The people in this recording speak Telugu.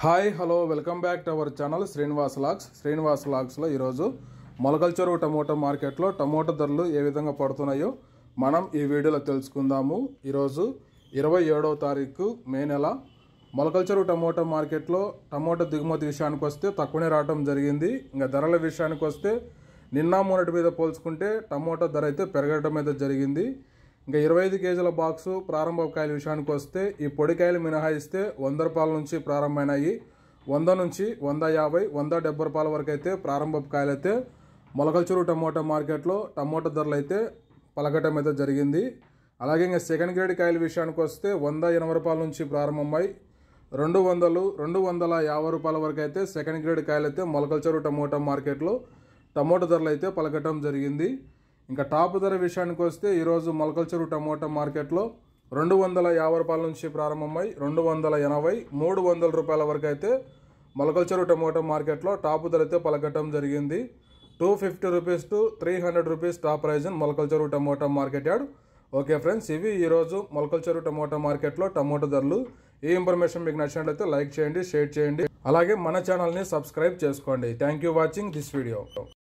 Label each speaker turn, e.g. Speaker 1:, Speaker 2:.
Speaker 1: hi hello welcome back to our channel Srinivas లాక్స్ శ్రీనివాస్ లాక్స్లో ఈరోజు మొలకల్ చెరువు టమోటా మార్కెట్లో టమోటా ధరలు ఏ విధంగా పడుతున్నాయో మనం ఈ వీడియోలో తెలుసుకుందాము ఈరోజు ఇరవై ఏడవ తారీఖు మే నెల మొలకల్ చెరువు టమోటా మార్కెట్లో టమోటా దిగుమతి విషయానికి వస్తే తక్కువనే రావడం జరిగింది ఇంకా ధరల విషయానికి వస్తే నిన్న మొన్నటి మీద పోల్చుకుంటే టమోటా ధర అయితే పెరగడం అయితే జరిగింది ఇంకా ఇరవై ఐదు కేజీల బాక్సు ప్రారంభ కాయల విషయానికి వస్తే ఈ పొడికాయలు మినహాయిస్తే వంద రూపాయల నుంచి ప్రారంభమైనాయి వంద నుంచి వంద యాభై వంద డెబ్బై రూపాయల వరకు అయితే ప్రారంభ కాయలు అయితే మొలకల్చూరు టమోటా మార్కెట్లో టమోటా ధరలు అయితే పలకటం అయితే జరిగింది అలాగే ఇంకా సెకండ్ గ్రేడ్ కాయల విషయానికి వస్తే వంద ఎనభై రూపాయల నుంచి ప్రారంభమై రెండు వందలు రెండు వందల యాభై రూపాయల వరకు అయితే సెకండ్ గ్రేడ్ కాయలు అయితే మొలకల్చూరు టమోటా మార్కెట్లో టమోటా ధరలు అయితే పలకటం జరిగింది ఇంకా టాప్ ధర విషయానికి వస్తే ఈరోజు మొలకల్చెరు టమోటా మార్కెట్లో రెండు వందల యాభై రూపాయల నుంచి ప్రారంభమై రెండు వందల ఎనభై మూడు వందల రూపాయల వరకు అయితే మొలకల్చెరు టమోటా మార్కెట్లో టాప్ ధర అయితే పలకటం జరిగింది two fifty rupees to three hundred rupees top price in Molakalcheruvu tomato market yard okay friends ఇవి ఈరోజు మొలకల్చెరు టమోటా మార్కెట్లో టమోటా ధరలు ఈ ఇన్ఫర్మేషన్ మీకు నచ్చినట్లయితే లైక్ చేయండి షేర్ చేయండి అలాగే మన ఛానల్ని సబ్స్క్రైబ్ చేసుకోండి thank you watching this video